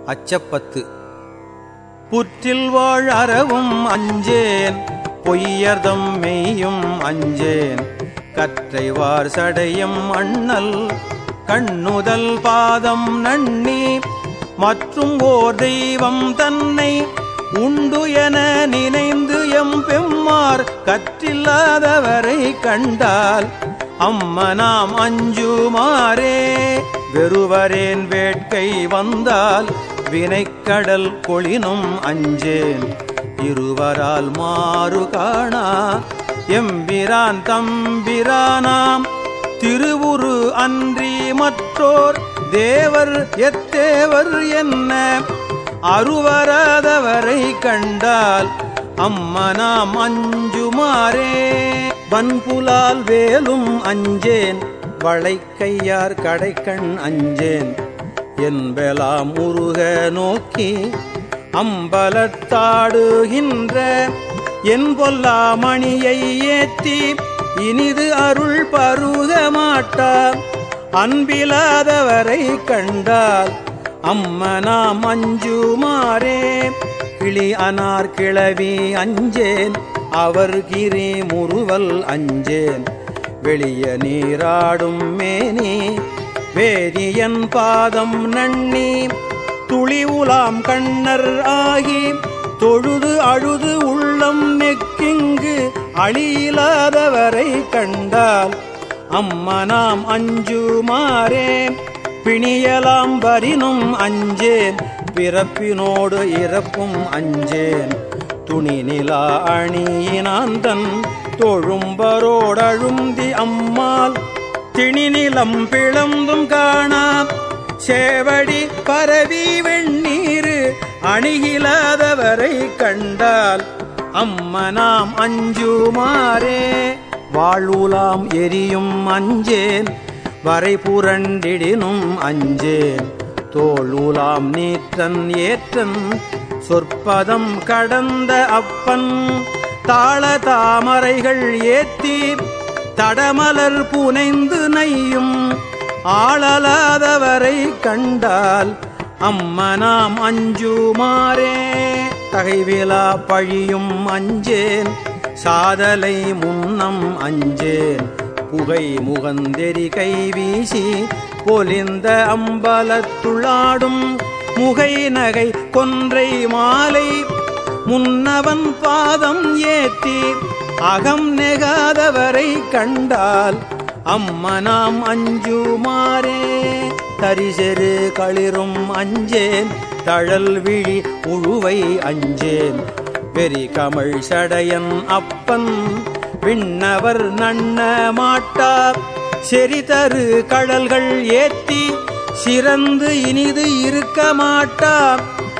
அச்சப்பத்து புற்றில் வாழ் அறவும் அஞ்சேன் பொய்யர்தம் மெய்யும் அஞ்சேன் கற்றைவார் சடையும் அண்ணல் கண்ணுதல் பாதம் நன்னி மற்றும் ஓர் தெய்வம் தன்னை உண்டு என நினைந்து எம் பெம்மார் கற்றில்லாதவரை கண்டால் அம்மனாம் அஞ்சுமாறே வெறுவரேன் வேட்கை வந்தால் வினைக்கடல் கொளினும் அஞ்சேன் இருவரால் மாறு காணா எம்பிரான் தம்பிரானாம் திருவுரு அன்றி மற்றோர் தேவர் எத்தேவர் என்ன அருவராதவரை கண்டால் அம்மனாம் அஞ்சுமாறே வன்புலால் வேலும் அஞ்சேன் வளைக்கையார் கடைக்கண் அஞ்சேன் என்பலாம் முருக நோக்கி அம்பலத்தாடுகின்ற என் பொல்லா மணியை ஏத்தி இனிது அருள் பருக மாட்டா அன்பிலாதவரை கண்டால் அம்மனாம் அஞ்சுமாறே கிளி அனார் கிளவி அஞ்சேன் அவர் கிரி முறுவல் அஞ்சேன் வெளிய நீராடும் மேனி வேதியன் பாதம் நன்னி துளி உலாம் கண்ணர் ஆகி தொழுது அழுது உள்ளம் நெக்கிங்கு அழியிலாதவரை கண்டால் அம்மனாம் அஞ்சுமாறே பிணியலாம் வரினும் அஞ்சேன் பிறப்பினோடு இறப்பும் அஞ்சேன் துணி நிலா அணியினாந்தன் தொழும்பரோடழுந்தி அம்மாள் திணிநிலம் பிளந்தும் காணா சேவடி பரவி வெண்ணீரு அணிகிலாதவரை கண்டால் அம்மனாம் அஞ்சுமாறே வாழ்வுலாம் எரியும் அஞ்சேன் வரை புரண்டிடினும் அஞ்சேன் தோளுலாம் நீற்றன் ஏற்றன் சொற்பதம் கடந்த அப்பன் தாள தாமரைகள் ஏத்தி தடமலர் புனைந்து நையும் ஆளலாதவரை கண்டால் அம்மனாம் அஞ்சுமாறே தகைவிலா பழியும் அஞ்சேன் சாதலை முன்னம் அஞ்சேன் புகை முகந்தெறி கை வீசி பொலிந்த அம்பலத்துளாடும் முகை நகை கொன்றை மாலை முன்னவன் பாதம் ஏத்தி அகம் நெகாதவரை கண்டால் அம்மனாம் அஞ்சுமாறே தரிசெரு களிரும் அஞ்சேன் தழல் விழி உழுவை அஞ்சேன் வெறி கமழ் சடையன் அப்பன் விண்ணவர் நன்ன மாட்டார் செறிதரு கடல்கள் ஏத்தி சிறந்து இனிது இருக்க மாட்டார்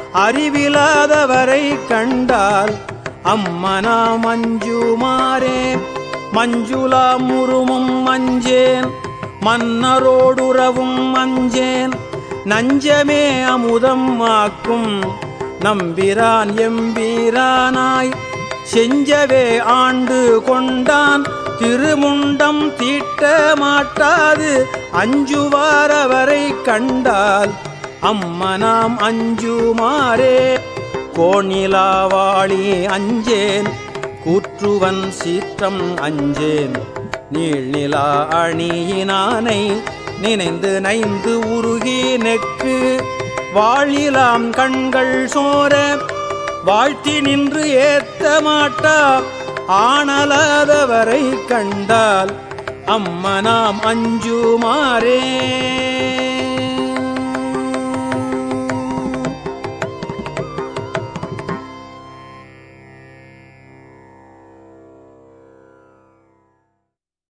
அறிவிலாதவரை கண்டால் அம்மனா மஞ்சுமாரே மஞ்சுளா முருமும் மஞ்சேன் மன்னரோடுறவும் மஞ்சேன் நஞ்சமே அமுதம் ஆக்கும் நம்பிரான் எம்பீரானாய் செஞ்சவே ஆண்டு கொண்டான் திருமுண்டம் தீட்ட மாட்டாது அஞ்சுவாரவரை கண்டால் அம்மனாம் அஞ்சுமாரே கோணிலாவாளி அஞ்சேன் கூற்றுவன் சீற்றம் அஞ்சேன் நீள்நிலா அணியினானை நினைந்து நைந்து உருகி நெக்கு வாழிலாம் கண்கள் சோர வாழ்த்தி நின்று ஏத்த மாட்டா ஆனலாதவரை கண்டால் அம்மனாம் அஞ்சுமாறே